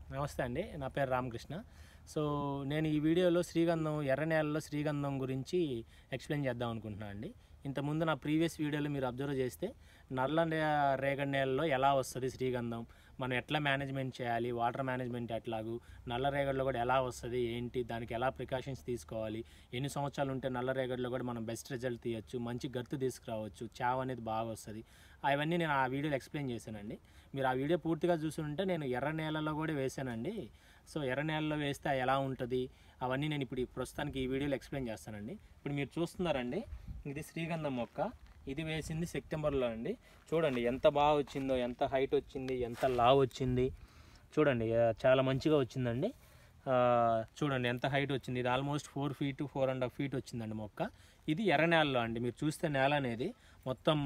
నమస్తే అండి నా పేరు రామకృష్ణ సో నేను ఈ వీడియోలో శ్రీగంధం ఎర్ర నేలలో శ్రీగంధం గురించి ఎక్స్ప్లెయిన్ చేద్దాం అనుకుంటున్నాను అండి ఇంతకుముందు నా ప్రీవియస్ వీడియోలో మీరు అబ్జర్వ్ చేస్తే నల్ల నే- రేగడి నేలలో ఎలా వస్తుంది శ్రీగంధం మనం ఎట్లా మేనేజ్మెంట్ చేయాలి వాటర్ మేనేజ్మెంట్ ఎట్లాగు నల్ల రేగడిలో కూడా ఎలా వస్తుంది ఏంటి దానికి ఎలా ప్రికాషన్స్ తీసుకోవాలి ఎన్ని సంవత్సరాలు ఉంటే నల్ల రేగడిలో కూడా మనం బెస్ట్ రిజల్ట్ తీయచ్చు మంచి గర్తు తీసుకురావచ్చు చావ అనేది బాగా వస్తుంది అవన్నీ నేను ఆ వీడియోలో ఎక్స్ప్లెయిన్ చేశానండి మీరు ఆ వీడియో పూర్తిగా చూసుంటే నేను ఎర్ర నేలలో కూడా వేసానండి సో ఎర్ర నేలలో వేస్తే ఎలా ఉంటుంది అవన్నీ నేను ఇప్పుడు ఈ ప్రస్తుతానికి ఈ వీడియోలో ఎక్స్ప్లెయిన్ చేస్తానండి ఇప్పుడు మీరు చూస్తున్నారండి ఇది శ్రీగంధం మొక్క ఇది వేసింది సెప్టెంబర్లో అండి చూడండి ఎంత బాగా వచ్చిందో ఎంత హైట్ వచ్చింది ఎంత లావ్ వచ్చింది చూడండి ఆ, చాలా మంచిగా వచ్చిందండి ఆ, చూడండి ఎంత హైట్ వచ్చింది ఇది almost four feet four and half feet వచ్చిందండి మొక్క ఇది ఎర్ర నేలలో అండి మీరు చూస్తే నేల అనేది మొత్తం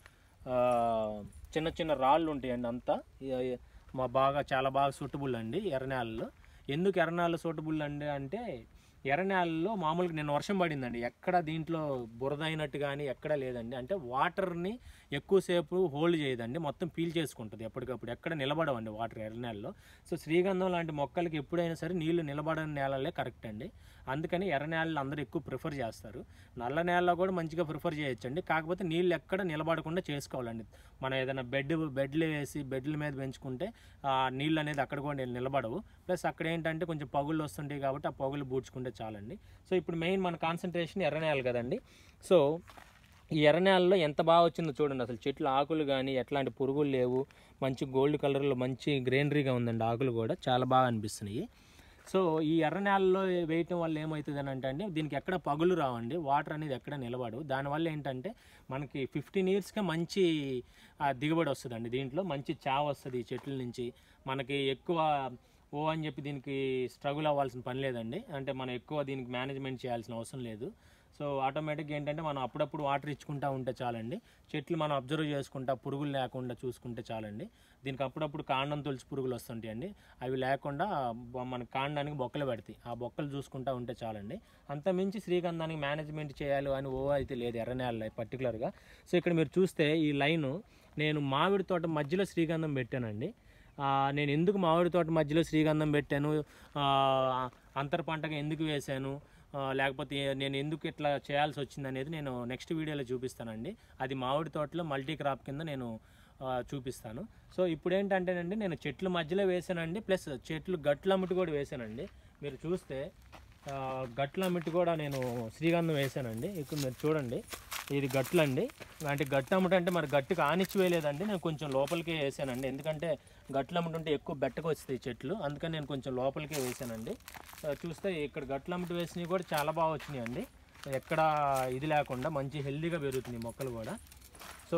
ఆ, చిన్న చిన్న రాళ్ళు ఉంటాయండి అంతా ఇ- మా బాగా చాలా బాగా సూటబుల్ అండి ఎర్రనేలలో ఎందుకు ఎర్రనేల సూటబుల్ అండి అంటే ఎర్రనేలలో మామూలుగా నిన్న వర్షం పడిందండి ఎక్కడ దీంట్లో బురద అయినట్టు కానీ ఎక్కడ లేదండి అంటే వాటర్ని ఎక్కువసేపు హోల్డ్ చేయదండి మొత్తం పీల్ చేసుకుంటుంది ఎప్పటికప్పుడు ఎక్కడ నిలబడవండి వాటర్ ఎర్రనేలలో సో శ్రీగంధం లాంటి మొక్కలకి ఎప్పుడైనా సరే నీళ్లు నిలబడని నేలలే కరెక్ట్ అండి అందుకని ఎర్ర నేలలు అందరూ ఎక్కువ ప్రిఫర్ చేస్తారు నల్ల నేలలో కూడా మంచిగా ప్రిఫర్ చేయొచ్చండి కాకపోతే నీళ్ళు ఎక్కడ నిలబడకుండా చేసుకోవాలండి మనం ఏదైనా బెడ్ బెడ్లు వేసి బెడ్ల మీద పెంచుకుంటే ఆ నీళ్ళు అనేది అక్కడ కూడా నిలబడవు ప్లస్ అక్కడ ఏంటంటే కొంచెం పగుళ్ళు వస్తుంటాయి కాబట్టి ఆ పగులు బూడ్చుకుంటే చాలండి సో ఇప్పుడు మెయిన్ మన కాన్సన్ట్రేషన్ ఎర్ర నేల కదండి సో ఈ ఎర్ర నేలలో ఎంత బాగా వచ్చిందో చూడండి అసలు చెట్లు ఆకులు కానీ ఎట్లాంటి పురుగులు లేవు మంచి గోల్డ్ కలర్లో మంచి గ్రీనరీగా ఉందండి ఆకులు కూడా చాలా బాగా అనిపిస్తున్నాయి సో ఈ ఎర్ర నేలలో వేయటం వల్ల ఏమవుతుంది అని అంటే అండి దీనికి ఎక్కడ పగులు రావండి వాటర్ అనేది ఎక్కడ నిలబడు దానివల్ల ఏంటంటే మనకి ఫిఫ్టీన్ ఇయర్స్కే మంచి ఆ, దిగుబడి వస్తుందండి దీంట్లో మంచి చావ వస్తుంది ఈ చెట్ల నుంచి మనకి ఎక్కువ ఓ అని చెప్పి దీనికి స్ట్రగుల్ అవ్వాల్సిన పని లేదండి అంటే మనం ఎక్కువ దీనికి మేనేజ్మెంట్ చేయాల్సిన అవసరం లేదు సో ఆటోమేటిక్గా ఏంటంటే మనం అప్పుడప్పుడు వాటర్ ఇచ్చుకుంటా ఉంటే చాలండి చెట్లు మనం అబ్జర్వ్ చేసుకుంటా పురుగులు లేకుండా చూసుకుంటే చాలండి దీనికి అప్పుడప్పుడు కాండం తొలిచి పురుగులు వస్తుంటాయండి అవి లేకుండా బొ- మన కాండానికి బొక్కలు పెడతాయి ఆ బొక్కలు చూసుకుంటా ఉంటే చాలండి అంత మించి శ్రీగంధానికి మేనేజ్మెంట్ చేయాలి అని ఓ అయితే లేదు ఎర్ర నేల పర్టికులర్గా సో ఇక్కడ మీరు చూస్తే ఈ లైను నేను మామిడి తోట మధ్యలో శ్రీగంధం పెట్టానండి ఆ, నేను ఎందుకు మామిడి తోట మధ్యలో శ్రీగంధం పెట్టాను ఆ, అంతర పంటగా ఎందుకు వేశాను ఆ, లేకపోతే నేను ఎందుకు ఇట్లా చేయాల్సి వచ్చింది అనేది నేను నెక్స్ట్ వీడియోలో చూపిస్తానండి అది మామిడి తోటలో మల్టీ క్రాప్ కింద నేను ఆ, చూపిస్తాను సో ఇప్పుడు ఏంటంటేనండి నేను చెట్ల మధ్యలో వేసానండి ప్లస్ చెట్లు గట్ల అమ్మిటి కూడా వేసానండి మీరు చూస్తే ఆ, గట్ల అమ్మిటి కూడా నేను శ్రీగంధం వేసానండి ఇక్కడ మీరు చూడండి ఇది గట్లు అండి అంటే గట్టు అమ్మటం అంటే మరి గట్టుకు ఆనిచ్చి వేయలేదండి నేను కొంచెం లోపలికే వేసానండి ఎందుకంటే గట్లు అమ్మటుంటే ఎక్కువ బెట్టకు వస్తాయి చెట్లు అందుకని నేను కొంచెం లోపలికే వేసానండి ఆ, చూస్తే ఇక్కడ గట్లు అమ్మటి వేసినవి కూడా చాలా బాగా వచ్చినాయి అండి ఎక్కడ ఇది లేకుండా మంచి హెల్దీగా పెరుగుతున్నాయి మొక్కలు కూడా సో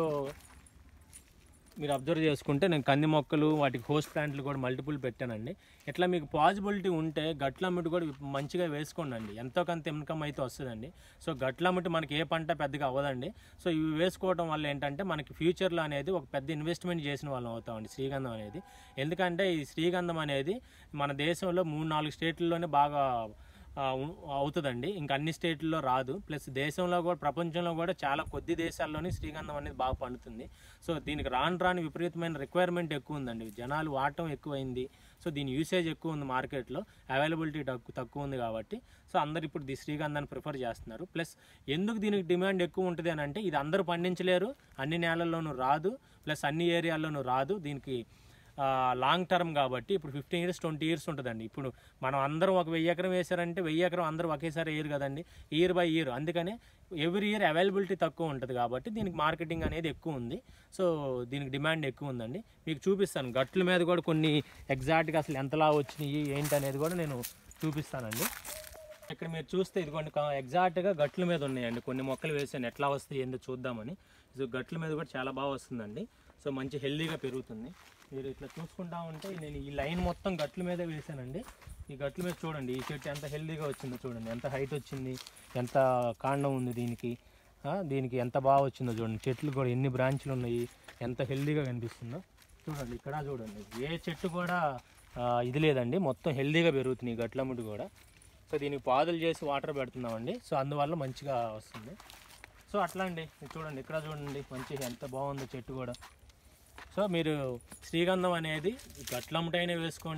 మీరు అబ్జర్వ్ చేసుకుంటే నేను కంది మొక్కలు వాటికి హోస్ట్ ప్లాంట్లు కూడా మల్టిపుల్ పెట్టానండి ఇట్లా మీకు పాసిబిలిటీ ఉంటే గట్లమ్మటి కూడా మంచిగా వేసుకోండి ఎంతో కొంత ఇన్కమ్ అయితే వస్తుందండి సో గట్లమ్మటి మనకి ఏ పంట పెద్దగా అవ్వదండి సో ఇవి వేసుకోవడం వల్ల ఏంటంటే మనకి ఫ్యూచర్లో అనేది ఒక పెద్ద ఇన్వెస్ట్మెంట్ చేసిన వాళ్ళం అవుతామండి శ్రీగంధం అనేది ఎందుకంటే ఈ శ్రీగంధం అనేది మన దేశంలో మూడు నాలుగు స్టేట్లలోనే బాగా ఆ, ఉ- అవుతుందండి ఇంకా అన్ని స్టేట్లలో రాదు ప్లస్ దేశంలో కూడా ప్రపంచంలో కూడా చాలా కొద్ది దేశాల్లోనే శ్రీగంధం అనేది బాగా పండుతుంది సో దీనికి రాను రాని విపరీతమైన రిక్వైర్మెంట్ ఎక్కువ ఉందండి జనాలు వాడటం ఎక్కువైంది సో దీని యూసేజ్ ఎక్కువ ఉంది మార్కెట్లో అవైలబిలిటీ తక్కువ తక్కువ ఉంది కాబట్టి సో అందరు ఇప్పుడు ది శ్రీగంధాన్ని ప్రిఫర్ చేస్తున్నారు ప్లస్ ఎందుకు దీనికి డిమాండ్ ఎక్కువ ఉంటుంది అని అంటే ఇది అందరూ పండించలేరు అన్ని నేలల్లోనూ రాదు ప్లస్ అన్ని ఏరియాల్లోనూ రాదు దీనికి లాంగ్ టర్మ్ కాబట్టి ఇప్పుడు ఫిఫ్టీన్ ఇయర్స్ ట్వంటీ ఇయర్స్ ఉంటుందండి ఇప్పుడు మనం అందరం ఒక వెయ్యి ఎకరం వేసారంటే వెయ్యి ఎకరం అందరూ ఒకేసారి వేయరు కదండి ఇయర్ బై ఇయర్ అందుకనే ఎవ్రీ ఇయర్ అవైలబిలిటీ తక్కువ ఉంటుంది కాబట్టి దీనికి మార్కెటింగ్ అనేది ఎక్కువ ఉంది సో దీనికి డిమాండ్ ఎక్కువ ఉందండి మీకు చూపిస్తాను గట్ల మీద కూడా కొన్ని ఎగ్జాక్ట్గా అసలు ఎంతలా వచ్చినాయి ఏంటి అనేది కూడా నేను చూపిస్తానండి ఇక్కడ మీరు చూస్తే ఇదిగోండి కా- ఎగ్జాక్ట్గా గట్ల మీద ఉన్నాయండి కొన్ని మొక్కలు వేసాను ఎట్లా వస్తాయి ఏందో చూద్దామని సో గట్ల మీద కూడా చాలా బాగా వస్తుందండి సో మంచి హెల్దీగా పెరుగుతుంది మీరు ఇట్లా చూసుకుంటా ఉంటే నేను ఈ లైన్ మొత్తం గట్ల మీదే వేసానండి ఈ గట్ల మీద చూడండి ఈ చెట్టు ఎంత హెల్దీగా వచ్చిందో చూడండి ఎంత హైట్ వచ్చింది ఎంత కాండం ఉంది దీనికి ఆ, దీనికి ఎంత బాగా వచ్చిందో చూడండి చెట్లు కూడా ఎన్ని బ్రాంచ్లు ఉన్నాయి ఎంత హెల్దీగా కనిపిస్తుందో చూడండి ఇక్కడ చూడండి ఏ చెట్టు కూడా ఆ, ఇది లేదండి మొత్తం హెల్దీగా పెరుగుతున్నాయి గట్లముడి కూడా సో దీనికి పాదులు చేసి వాటర్ పెడుతున్నామండి సో అందువల్ల మంచిగా వస్తుంది సో అట్లా అండి ఇది చూడండి ఇక్కడ చూడండి మంచి ఎంత బాగుందో చెట్టు కూడా సో మీరు శ్రీగంధం అనేది గట్లమ్మటైనా వేసుకోండి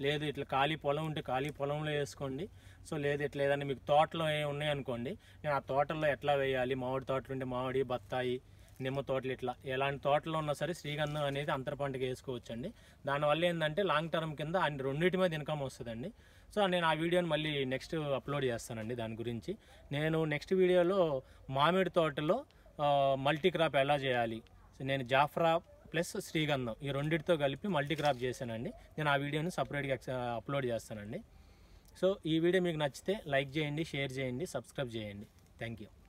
లేదు ఇట్లా ఖాళీ పొలం ఉంటే ఖాళీ పొలంలో వేసుకోండి సో లేదు ఇట్లా ఏదైనా మీకు తోటలో ఏ ఉన్నాయి అనుకోండి నేను ఆ తోటల్లో ఎట్లా వేయాలి మామిడి తోటలు ఉంటే మామిడి బత్తాయి నిమ్మ తోటలు ఇట్లా ఎలాంటి తోటలో ఉన్నా సరే శ్రీగంధం అనేది అంతర పంటకి వేసుకోవచ్చండి దానివల్ల ఏంటంటే లాంగ్ టర్మ్ కింద అన్ని రెండింటి మీద ఇన్కమ్ వస్తుందండి సో నేను ఆ వీడియోని మళ్ళీ నెక్స్ట్ అప్లోడ్ చేస్తానండి దాని గురించి నేను నెక్స్ట్ వీడియోలో మామిడి తోటలో మల్టీ క్రాప్ ఎలా చేయాలి సో నేను జాఫ్రా ప్లస్ శ్రీగంధం ఈ రెండింటితో కలిపి మల్టీ క్రాప్ చేశానండి నేను ఆ వీడియోని సపరేట్గా అప్లోడ్ చేస్తానండి సో ఈ వీడియో మీకు నచ్చితే లైక్ చేయండి షేర్ చేయండి సబ్స్క్రైబ్ చేయండి థ్యాంక్ యూ